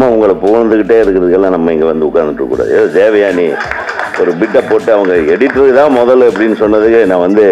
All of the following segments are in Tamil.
சும்மா உங்களை புகழ்ந்துக்கிட்டே இருக்கிறதுக்கெல்லாம் நம்ம இங்கே வந்து உட்காந்துட்டு கூடாது ஏதோ தேவையானி ஒரு பிட்டை போட்டு அவங்க எடிட்டருக்கு தான் முதல்ல அப்படின்னு சொன்னதுக்கு நான் வந்து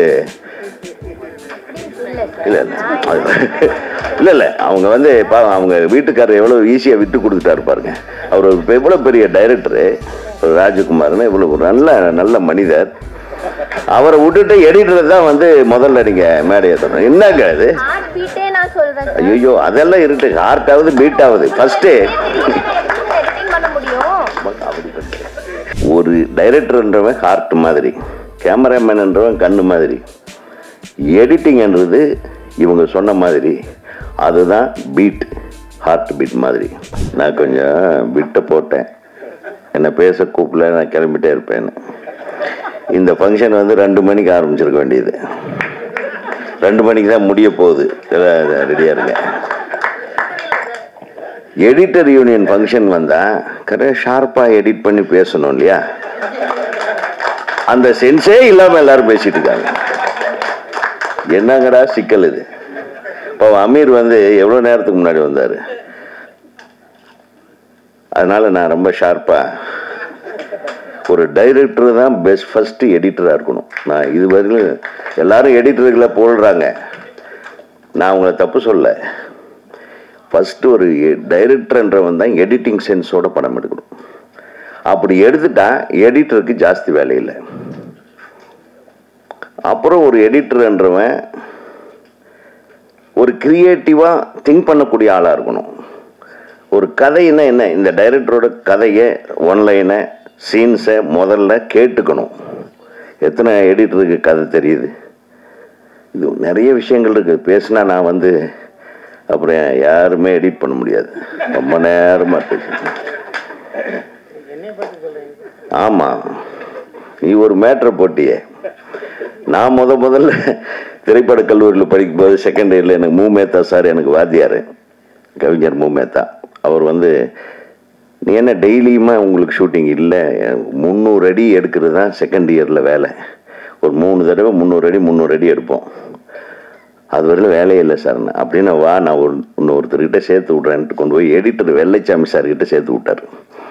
இல்லை இல்லை அது இல்லை இல்லை அவங்க வந்து பா அவங்க வீட்டுக்காரர் எவ்வளோ ஈஸியாக விட்டு கொடுத்துட்டாரு பாருங்க அவர் ஒரு எவ்வளோ பெரிய டைரக்டரு ராஜகுமார்னு இவ்வளோ ஒரு நல்ல நல்ல மனிதர் அவரை விட்டுட்டு எடிட்டர் தான் வந்து முதல்ல நீங்கள் மேடையை தரணும் என்னங்க அது ஹார்ட் பீட்டே நான் சொல்றேன் சார் ஐயோ அதெல்லாம் இருக்கு ஹார்ட் ஆகுது பீட் ஆகுது ஃபஸ்ட்டு எடிட்டிங் பண்ண முடியும் ஒரு டைரக்டர்ன்றவன் ஹார்ட் மாதிரி கேமராமேன்ன்றவன் கண்ணு மாதிரி எடிட்டிங்ன்றது இவங்க சொன்ன மாதிரி அதுதான் பீட் ஹார்ட் பீட் மாதிரி நான் கொஞ்சம் பிட்டை போட்டேன் என்னை பேச கூப்பிடல நான் கிளம்பிட்டே இருப்பேன்னு இந்த ஃபங்க்ஷன் வந்து ரெண்டு மணிக்கு ஆரம்பிச்சிருக்க வேண்டியது ரெண்டு மணிக்கு தான் முடிய போகுது ரெடியாக இருங்க எடிட்டர் யூனியன் ஃபங்க்ஷன் வந்தால் கரெக்டாக ஷார்ப்பாக எடிட் பண்ணி பேசணும் இல்லையா அந்த சென்ஸே இல்லாமல் எல்லாரும் பேசிட்டு இருக்காங்க என்னங்கடா சிக்கல் இது இப்போ அமீர் வந்து எவ்வளோ நேரத்துக்கு முன்னாடி வந்தார் அதனால நான் ரொம்ப ஷார்ப்பாக ஒரு டைரக்டர் தான் பெஸ்ட் ஃபர்ஸ்ட் எடிட்டராக இருக்கணும் நான் இதுவரையிலும் எல்லாரும் எடிட்டர்களை போடுறாங்க நான் உங்களை தப்பு சொல்ல ஃபஸ்ட்டு ஒரு டைரக்டர்ன்றவன் தான் எடிட்டிங் சென்ஸோட படம் எடுக்கணும் அப்படி எடுத்துட்டா எடிட்டருக்கு ஜாஸ்தி வேலை இல்லை அப்புறம் ஒரு எடிட்டர்ன்றவன் ஒரு கிரியேட்டிவாக திங்க் பண்ணக்கூடிய ஆளாக இருக்கணும் ஒரு கதைன்னா என்ன இந்த டைரக்டரோட கதையை ஒன்லைனை சீன்ஸை முதல்ல கேட்டுக்கணும் எத்தனை எடிட்டருக்கு கதை தெரியுது இது நிறைய விஷயங்கள் இருக்குது பேசினா நான் வந்து அப்புறம் யாருமே எடிட் பண்ண முடியாது ரொம்ப நேரமாக பேச ஆமாம் நீ ஒரு மேட்ரை போட்டியே நான் முத முதல்ல திரைப்பட கல்லூரியில் படிக்கும்போது செகண்ட் இயரில் எனக்கு மூமேத்தா சார் எனக்கு வாத்தியார் கவிஞர் மூமேத்தா அவர் வந்து நீ என்ன டெய்லியுமா உங்களுக்கு ஷூட்டிங் இல்லை முந்நூறு அடி எடுக்கிறது தான் செகண்ட் இயரில் வேலை ஒரு மூணு தடவை முந்நூறு அடி முந்நூறு அடி எடுப்போம் அது வரையிலும் வேலையே இல்லை சார் அப்படின்னு வா நான் ஒரு இன்னொருத்தர்கிட்ட சேர்த்து விட்றேன்ட்டு கொண்டு போய் எடிட்டர் வெள்ளைச்சாமி சார்கிட்ட சேர்த்து விட்டார்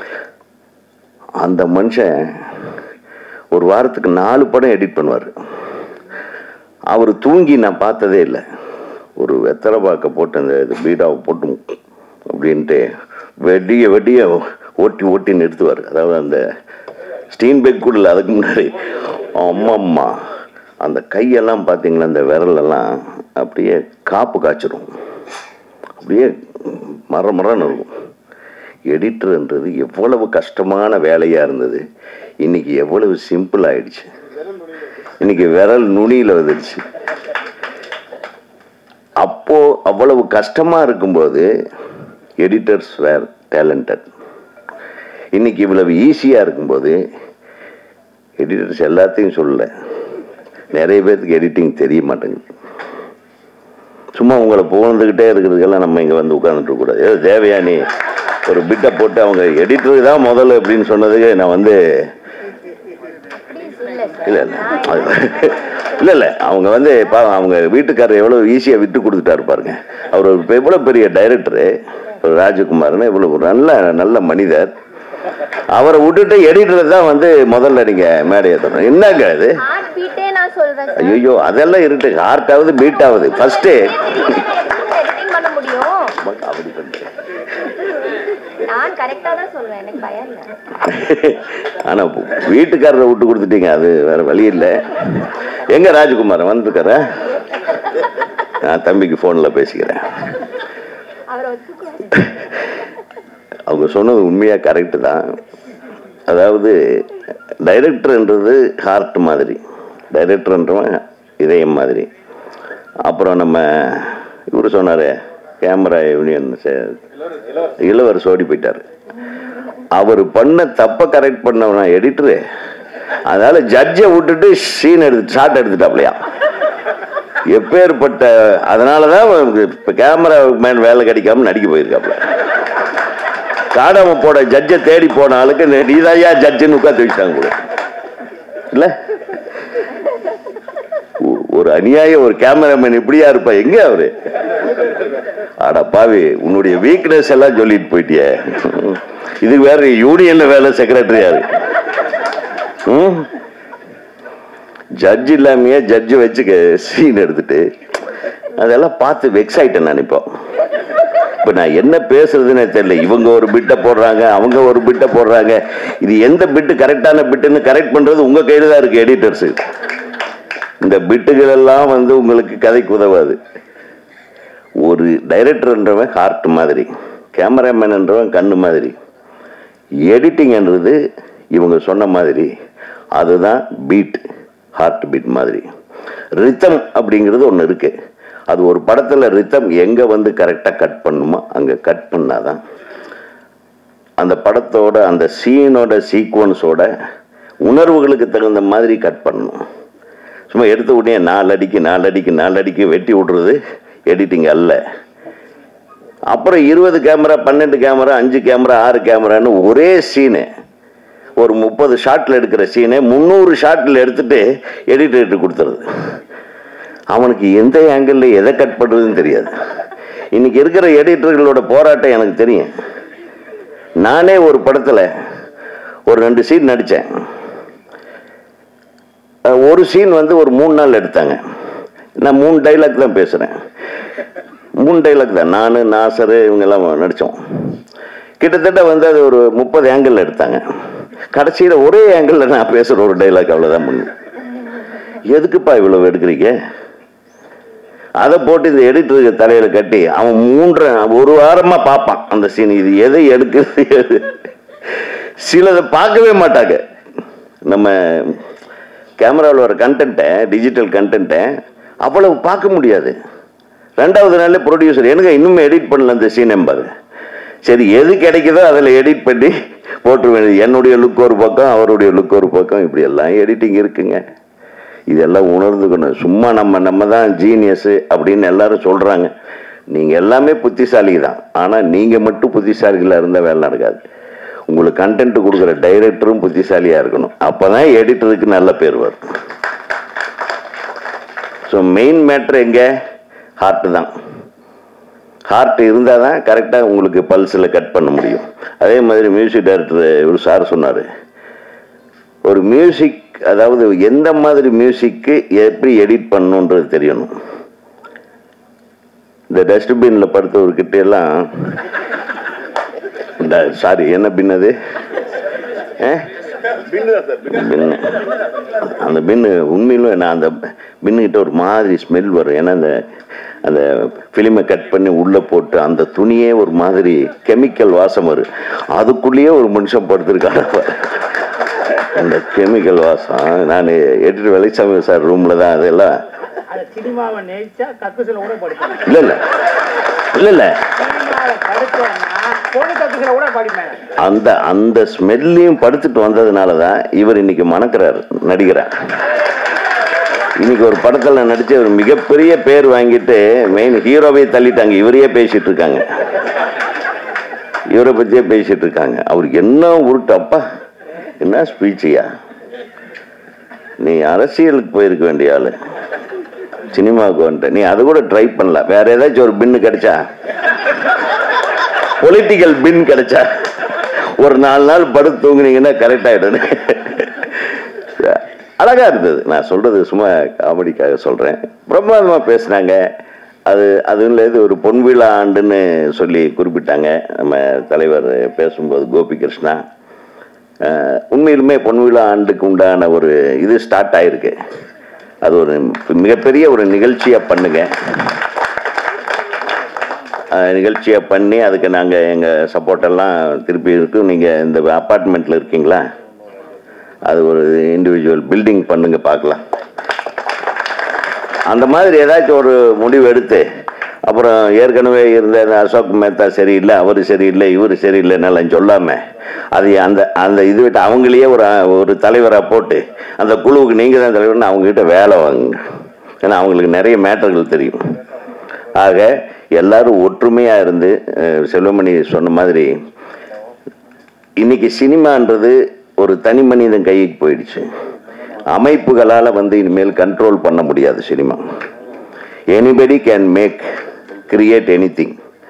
அந்த மனுஷன் ஒரு வாரத்துக்கு நாலு படம் எடிட் பண்ணுவார் அவர் தூங்கி நான் பார்த்ததே இல்லை ஒரு வெத்தலை பாக்க போட்டு அந்த இது பீடாவை போட்டு அப்படின்ட்டு வெடிய வெடிய ஓட்டி ஓட்டி நிறுத்துவார் அதாவது அந்த ஸ்டீன் பேக் கூட இல்லை அதுக்கு முன்னாடி அம்மம்மா அந்த கையெல்லாம் பார்த்தீங்களா அந்த விரலெல்லாம் அப்படியே காப்பு காய்ச்சிரும் அப்படியே மர மரன்னு இருக்கும் எடிட்டர்ன்றது எவ்வளவு கஷ்டமான வேலையாக இருந்தது இன்னைக்கு எவ்வளவு சிம்பிள் ஆயிடுச்சு இன்னைக்கு விரல் நுனியில் வந்துடுச்சு அப்போ அவ்வளவு கஷ்டமா இருக்கும்போது எடிட்டர்ஸ் வேர் டேலண்டட் இன்னைக்கு இவ்வளவு ஈஸியா இருக்கும்போது எடிட்டர்ஸ் எல்லாத்தையும் சொல்லல நிறைய பேர்த்துக்கு எடிட்டிங் தெரிய மாட்டேங்குது சும்மா உங்களை புகழ்ந்துக்கிட்டே இருக்கிறதுக்கெல்லாம் நம்ம இங்கே வந்து உட்காந்துட்டு கூடாது ஏதோ தேவையானி ஒரு பிட்டை போட்டு அவங்க எடிட்டருக்கு தான் முதல்ல அப்படின்னு சொன்னதுக்கு நான் வந்து இல்லை இல்லை அது இல்லை இல்லை அவங்க வந்து பா அவங்க வீட்டுக்காரர் எவ்வளோ ஈஸியாக விட்டு கொடுத்துட்டாரு பாருங்க அவர் ஒரு எவ்வளோ பெரிய டைரக்டரு ராஜகுமார்னு இவ்வளோ ஒரு நல்ல நல்ல மனிதர் அவரை விட்டுட்டு எடிட்டர் தான் வந்து முதல்ல நீங்கள் மேடையை தரணும் என்னங்க அது ஹார்ட் பீட்டே நான் சொல்றேன் சார் ஐயோ அதெல்லாம் இருக்கு ஹார்ட் ஆகுது பீட் ஆகுது ஃபஸ்ட்டு எடிட்டிங் பண்ண முடியும் அப்படி பண்ணுறேன் நான் கரெக்டா தான் சொல்றேன் எனக்கு பயம் இல்லை ஆனா வீட்டுக்காரரை விட்டு கொடுத்துட்டீங்க அது வேற வழி இல்லை எங்க ராஜகுமார் வந்துருக்கார நான் தம்பிக்கு போன்ல பேசிக்கிறேன் அவரை வச்சுக்கலாம் அவங்க சொன்னது உண்மையா கரெக்டு தான் அதாவது டைரக்டர்ன்றது ஹார்ட் மாதிரி டைரக்டர்ன்றவன் இதயம் மாதிரி அப்புறம் நம்ம இவர் சொன்னாரு கேமரா யூனியன் இளவர் சோடி போயிட்டார் அவர் பண்ண தப்ப கரெக்ட் பண்ணவனா எடிட்டரு அதனால ஜட்ஜை விட்டுட்டு சீன் எடுத்து ஷாட் எடுத்துட்டாப்லையா எப்பேற்பட்ட அதனால தான் இப்போ கேமரா மேன் வேலை கிடைக்காம நடிக்க போயிருக்காப்ல காடாம போட ஜட்ஜை தேடி போன ஆளுக்கு நீதாயா ஜட்ஜுன்னு உட்காந்து வச்சுட்டாங்க கூட இல்ல ஒ- ஒரு அநியாய ஒரு கேமராமேன் இப்படியா இருப்பா எங்க அவரு அட பாவி உன்னுடைய வீக்னஸ் எல்லாம் சொல்லிட்டு போயிட்டியே இதுக்கு வேற யூனியன்ல வேலை செக்ரட்டரியாரு ம் ஜட்ஜ் இல்லாமையே ஜட்ஜ் வச்சு சீன் எடுத்துட்டு அதெல்லாம் பார்த்து வெக்ஸ் ஆயிட்டேன் நான் இப்போ இப்போ நான் என்ன பேசுறதுன்னே தெரியல இவங்க ஒரு பிட்டை போடுறாங்க அவங்க ஒரு பிட்டை போடுறாங்க இது எந்த பிட்டு கரெக்டான பிட்டுன்னு கரெக்ட் பண்றது உங்க கையில தான் இருக்கு எடிட்டர்ஸ் இந்த பிட்டுகள் எல்லாம் வந்து உங்களுக்கு கதைக்கு உதவாது ஒரு டைரக்டர்ன்றவன் ஹார்ட் மாதிரி கேமராமேன்ன்றவன் கண்ணு மாதிரி எடிட்டிங்ன்றது இவங்க சொன்ன மாதிரி அதுதான் பீட் ஹார்ட் பீட் மாதிரி ரித்தம் அப்படிங்கிறது ஒன்று இருக்கு அது ஒரு படத்தில் ரித்தம் எங்கே வந்து கரெக்டாக கட் பண்ணுமோ அங்கே கட் பண்ணாதான் அந்த படத்தோட அந்த சீனோட சீக்வன்ஸோட உணர்வுகளுக்கு தகுந்த மாதிரி கட் பண்ணணும் சும்மா எடுத்த உடனே நாலு அடிக்கு நாலு அடிக்கு நாலு அடிக்கு வெட்டி விடுறது எடிட்டிங் அல்ல அப்புறம் இருபது கேமரா பன்னெண்டு கேமரா அஞ்சு கேமரா ஆறு கேமரான்னு ஒரே சீனு ஒரு முப்பது ஷாட்டில் எடுக்கிற சீனை முந்நூறு ஷாட்டில் எடுத்துட்டு எடிட்டர்கிட்ட கொடுத்துருது அவனுக்கு எந்த ஆங்கிளில் எதை கட் பண்ணுறதுன்னு தெரியாது இன்னைக்கு இருக்கிற எடிட்டர்களோட போராட்டம் எனக்கு தெரியும் நானே ஒரு படத்தில் ஒரு ரெண்டு சீன் நடித்தேன் ஒரு சீன் வந்து ஒரு மூணு நாள் எடுத்தாங்க நான் மூணு டைலாக் தான் பேசுகிறேன் மூணு டைலாக் தான் நான் நாசர் இவங்கெல்லாம் நடித்தோம் கிட்டத்தட்ட வந்து அது ஒரு முப்பது ஆங்கிள் எடுத்தாங்க கடைசியில் ஒரே ஆங்கிளில் நான் பேசுகிற ஒரு டைலாக் அவ்வளோதான் பண்ணு எதுக்குப்பா இவ்வளவு எடுக்கிறீங்க அதை போட்டு இந்த எடிட்டருக்கு தலையில கட்டி அவன் மூன்று ஒரு வாரமா பார்ப்பான் அந்த சீன் இது எதை எடுக்கிறது எது சிலதை பார்க்கவே மாட்டாங்க நம்ம கேமராவில் வர கண்டென்ட்டை டிஜிட்டல் கண்டென்ட்டை அவ்வளவு பார்க்க முடியாது ரெண்டாவது நாள்ல ப்ரொடியூசர் எனக்கு இன்னுமே எடிட் பண்ணல அந்த சீன் எம்பாரு சரி எது கிடைக்குதோ அதில் எடிட் பண்ணி போட்டுருவேன் என்னுடைய லுக் ஒரு பக்கம் அவருடைய லுக் ஒரு பக்கம் இப்படி எல்லாம் எடிட்டிங் இருக்குங்க இதெல்லாம் உணர்ந்துக்கணும் சும்மா நம்ம நம்ம தான் ஜீனியஸு அப்படின்னு எல்லாரும் சொல்கிறாங்க நீங்கள் எல்லாமே புத்திசாலி தான் ஆனால் நீங்கள் மட்டும் புத்திசாலிகளாக இருந்தால் வேலை நடக்காது உங்களுக்கு கண்டென்ட் கொடுக்குற டைரக்டரும் புத்திசாலியாக இருக்கணும் அப்போ தான் எடிட்டருக்கு நல்ல பேர் வரும் ஸோ மெயின் மேட்ரு எங்கே ஹார்ட் தான் ஹார்ட் இருந்தால் தான் கரெக்டாக உங்களுக்கு பல்ஸில் கட் பண்ண முடியும் அதே மாதிரி மியூசிக் டைரக்டர் ஒரு சார் சொன்னார் ஒரு மியூசிக் அதாவது எந்த மாதிரி மியூசிக்கு எப்படி எடிட் பண்ணணுன்றது தெரியணும் இந்த டஸ்ட்பின்ல படுத்தவர்கிட்ட எல்லாம் இந்த சாரி என்ன பின் அது பின்னு அந்த பின்னு உண்மையிலும் நான் அந்த பின்னுகிட்ட ஒரு மாதிரி ஸ்மெல் வரும் ஏன்னா அந்த அந்த ஃபிலிமை கட் பண்ணி உள்ளே போட்டு அந்த துணியே ஒரு மாதிரி கெமிக்கல் வாசம் வரும் அதுக்குள்ளேயே ஒரு மனுஷன் படுத்திருக்காங்க அந்த கெமிக்கல் வாசம் நான் எடிட்டர் வெளிச்சாமி சார் ரூமில் தான் அதெல்லாம் அது சினிமாவை நேச்சா கக்குசில கூட படிப்பேன் இல்லை இல்லை இல்லை இல்லை சினிமாவை படிச்சோம்னா பொண்ணு கக்குசில கூட படிப்பேன் அந்த அந்த ஸ்மெல்லையும் படுத்துட்டு வந்ததுனால தான் இவர் இன்னைக்கு மணக்கிறார் நடிகரார் இன்னைக்கு ஒரு படத்தில் நடிச்சு ஒரு மிகப்பெரிய பேர் வாங்கிட்டு மெயின் ஹீரோவே தள்ளிட்டாங்க இவரையே பேசிட்டு இருக்காங்க இவரை பற்றியே பேசிட்டு இருக்காங்க அவருக்கு என்ன உருட்டு அப்பா என்ன ஸ்பீச்சியா நீ அரசியலுக்கு போயிருக்க வேண்டிய ஆளு சினிமாவுக்கு வந்துட்ட நீ அது கூட ட்ரை பண்ணல வேற ஏதாச்சும் ஒரு பின்னு கிடைச்சா பொலிட்டிக்கல் பின் கிடைச்சா ஒரு நாலு நாள் படுத்து தூங்குனீங்கன்னா கரெக்ட் ஆயிடும் அழகா இருந்தது நான் சொல்றது சும்மா காமெடிக்காக சொல்றேன் பிரம்மாண்டமா பேசுனாங்க அது அதுல இது ஒரு பொன்விழா ஆண்டுன்னு சொல்லி குறிப்பிட்டாங்க நம்ம தலைவர் பேசும்போது கோபி கிருஷ்ணா அஹ், உண்மையிலுமே பொன்விழா ஆண்டுக்கு உண்டான ஒரு இது ஸ்டார்ட் ஆயிருக்கு அது ஒரு மிகப்பெரிய ஒரு நிகழ்ச்சியா பண்ணுங்க அஹ், நிகழ்ச்சியை பண்ணி அதுக்கு நாங்கள் எங்கள் சப்போர்ட் எல்லாம் திருப்பி இருக்கு நீங்கள் இந்த அப்பார்ட்மெண்ட்டில் இருக்கீங்களா அது ஒரு இண்டிவிஜுவல் பில்டிங் பண்ணுங்க பார்க்கலாம் அந்த மாதிரி ஏதாச்சும் ஒரு முடிவு எடுத்து அப்புறம் ஏற்கனவே இருந்த அந்த அசோக் மேத்தா சரியில்லை அவர் சரியில்லை இவர் சரியில்லைன்னெல்லாம் சொல்லாம அது அந்த அந்த இது விட்டு அவங்களையே ஒரு ஒரு தலைவராக போட்டு அந்த குழுவுக்கு நீங்கள் தான் தலைவர்னு அவங்ககிட்ட வேலை வாங்குங்க ஏன்னா அவங்களுக்கு நிறைய மேட்டர்கள் தெரியும் ஆக எல்லாரும் ஒற்றுமையாக இருந்து அஹ், செல்வமணி சொன்ன மாதிரி இன்னைக்கு சினிமான்றது ஒரு தனி மனிதன் கைக்கு போயிடுச்சு அமைப்புகளால் வந்து இனிமேல் கண்ட்ரோல் பண்ண முடியாது cinema anybody can make create anything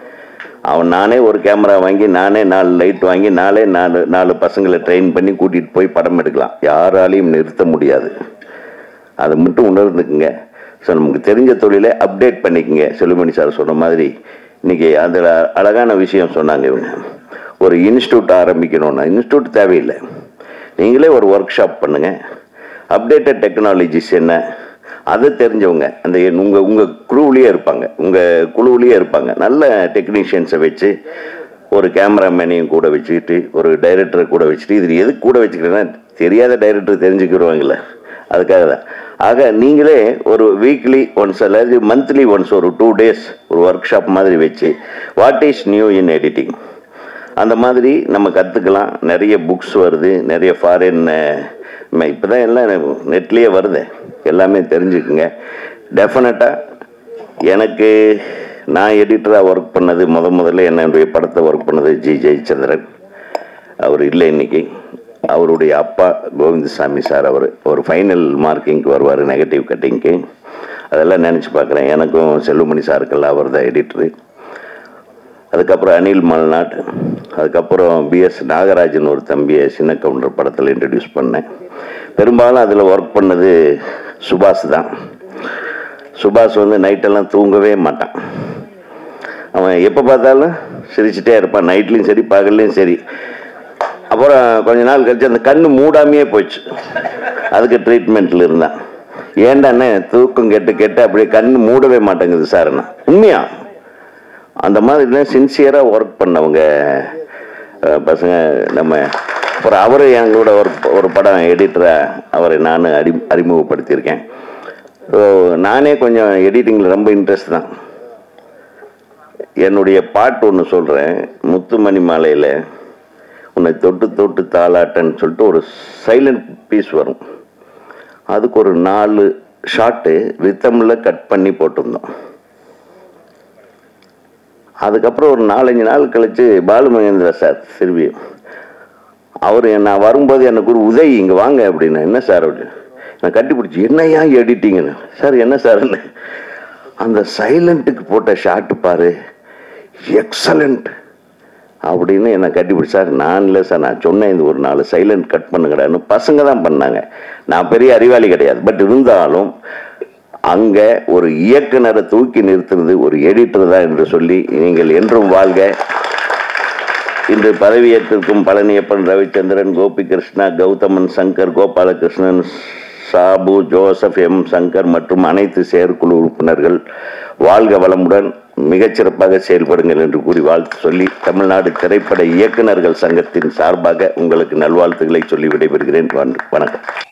அவன் நானே ஒரு கேமரா வாங்கி நானே நாலு லைட் வாங்கி நாளே நாலு நாலு பசங்களை ட்ரெயின் பண்ணி கூட்டிகிட்டு போய் படம் எடுக்கலாம் யாராலையும் நிறுத்த முடியாது அதை மட்டும் உணர்ந்துக்குங்க ஸோ நமக்கு தெரிஞ்ச தொழிலை அப்டேட் பண்ணிக்கங்க செல்லுமணி சார் சொன்ன மாதிரி இன்னைக்கு அதில் அழகான விஷயம் சொன்னாங்க இவங்க ஒரு இன்ஸ்டியூட் ஆரம்பிக்கணும்னா இன்ஸ்டியூட் தேவையில்லை நீங்களே ஒரு ஒர்க் ஷாப் பண்ணுங்கள் அப்டேட்டட் டெக்னாலஜிஸ் என்ன அது தெரிஞ்சவங்க அந்த உங்கள் உங்கள் குழுவிலேயே இருப்பாங்க உங்கள் குழுவிலேயே இருப்பாங்க நல்ல டெக்னீஷியன்ஸை வச்சு ஒரு கேமராமேனையும் கூட வச்சுக்கிட்டு ஒரு டைரக்டரை கூட வச்சுட்டு இது எதுக்கு கூட வச்சுக்கிறேன்னா தெரியாத டைரக்டர் தெரிஞ்சுக்கிடுவாங்கல்ல அதுக்காக தான் ஆக நீங்களே ஒரு வீக்லி ஒன்ஸ் அல்லது மந்த்லி ஒன்ஸ் ஒரு டூ டேஸ் ஒரு ஒர்க் ஷாப் மாதிரி வச்சு what is new in editing அந்த மாதிரி நம்ம கற்றுக்கலாம் நிறைய புக்ஸ் வருது நிறைய ஃபாரின் இப்போ தான் எல்லாம் நெட்லேயே வருது எல்லாமே தெரிஞ்சுக்குங்க டெஃபினட்டாக எனக்கு நான் எடிட்டராக ஒர்க் பண்ணது முத முதல்ல என்னுடைய படத்தை ஒர்க் பண்ணது ஜி ஜெயச்சந்திரன் அவர் இல்லை இன்னைக்கு அவருடைய அப்பா கோவிந்தசாமி சார் அவர் ஒரு ஃபைனல் மார்க்கிங்க்கு வருவார் நெகட்டிவ் கட்டிங்க்கு அதெல்லாம் நினச்சி பார்க்குறேன் எனக்கும் செல்லுமணி சாருக்கெல்லாம் அவர் தான் எடிட்டரு அதுக்கப்புறம் அனில் மல்நாட் அதுக்கப்புறம் பிஎஸ் நாகராஜன் ஒரு தம்பியை சின்ன கவுண்டர் படத்தில் இன்ட்ரடியூஸ் பண்ணேன் பெரும்பாலும் அதில் ஒர்க் பண்ணது சுபாஷ் தான் சுபாஷ் வந்து நைட்டெல்லாம் தூங்கவே மாட்டான் அவன் எப்போ பார்த்தாலும் சிரிச்சிட்டே இருப்பான் நைட்லேயும் சரி பகல்லையும் சரி அப்புறம் கொஞ்ச நாள் கழிச்சு அந்த கண்ணு மூடாமையே போச்சு அதுக்கு ட்ரீட்மெண்ட்டில் இருந்தான் ஏண்டாண்ணே தூக்கம் கெட்டு கெட்டு அப்படியே கண்ணு மூடவே மாட்டேங்குது சார்ண்ணா உண்மையா அந்த மாதிரிலாம் சின்சியராக ஒர்க் பண்ணவங்க அஹ், பசங்க நம்ம அப்புறம் அவரு எங்களோட ஒரு ஒரு படம் எடிட்டராக அவரை நான் அறி அறிமுகப்படுத்தியிருக்கேன் ஸோ நானே கொஞ்சம் எடிட்டிங்கில் ரொம்ப இன்ட்ரெஸ்ட் தான் என்னுடைய பாட்டு ஒன்று சொல்கிறேன் முத்துமணி மாலையில் உன்னை தொட்டு தொட்டு தாளாட்டன்னு சொல்லிட்டு ஒரு சைலண்ட் பீஸ் வரும் அதுக்கு ஒரு நாலு ஷாட்டு ரித்தமில் கட் பண்ணி போட்டிருந்தோம் அதுக்கப்புறம் ஒரு நாலஞ்சு நாள் கழிச்சு பாலு மகேந்திரா சார் திரும்பி அவர் நான் வரும்போது எனக்கு ஒரு உதவி இங்கே வாங்க அப்படின்னு என்ன சார் அப்படின்னு நான் கட்டிப்பிடிச்சி என்னையா எடிட்டிங்கன்னு சார் என்ன சார்ன்னு அந்த சைலண்ட்டுக்கு போட்ட ஷாட்டு பாரு எக்ஸலண்ட் அப்படின்னு என்னை கட்டிப்பிடிச்சு சார் நான் இல்லை சார் நான் சொன்னேன் இது ஒரு நாலு சைலண்ட் கட் பண்ணுங்கடான்னு பசங்க தான் பண்ணாங்க நான் பெரிய அறிவாளி கிடையாது பட் இருந்தாலும் அங்கே ஒரு இயக்குனரை தூக்கி நிறுத்துறது ஒரு எடிட்டர் தான் என்று சொல்லி நீங்கள் என்றும் வாழ்க இன்று பதவியேற்றிருக்கும் பழனியப்பன் ரவிச்சந்திரன் கோபி கிருஷ்ணா கௌதமன் சங்கர் கோபாலகிருஷ்ணன் சாபு ஜோசப் எம் சங்கர் மற்றும் அனைத்து செயற்குழு உறுப்பினர்கள் வாழ்க வளமுடன் மிகச்சிறப்பாக செயல்படுங்கள் என்று கூறி வாழ்த்து சொல்லி தமிழ்நாடு திரைப்பட இயக்குனர்கள் சங்கத்தின் சார்பாக உங்களுக்கு நல்வாழ்த்துக்களை சொல்லி விடைபெறுகிறேன் வணக்கம்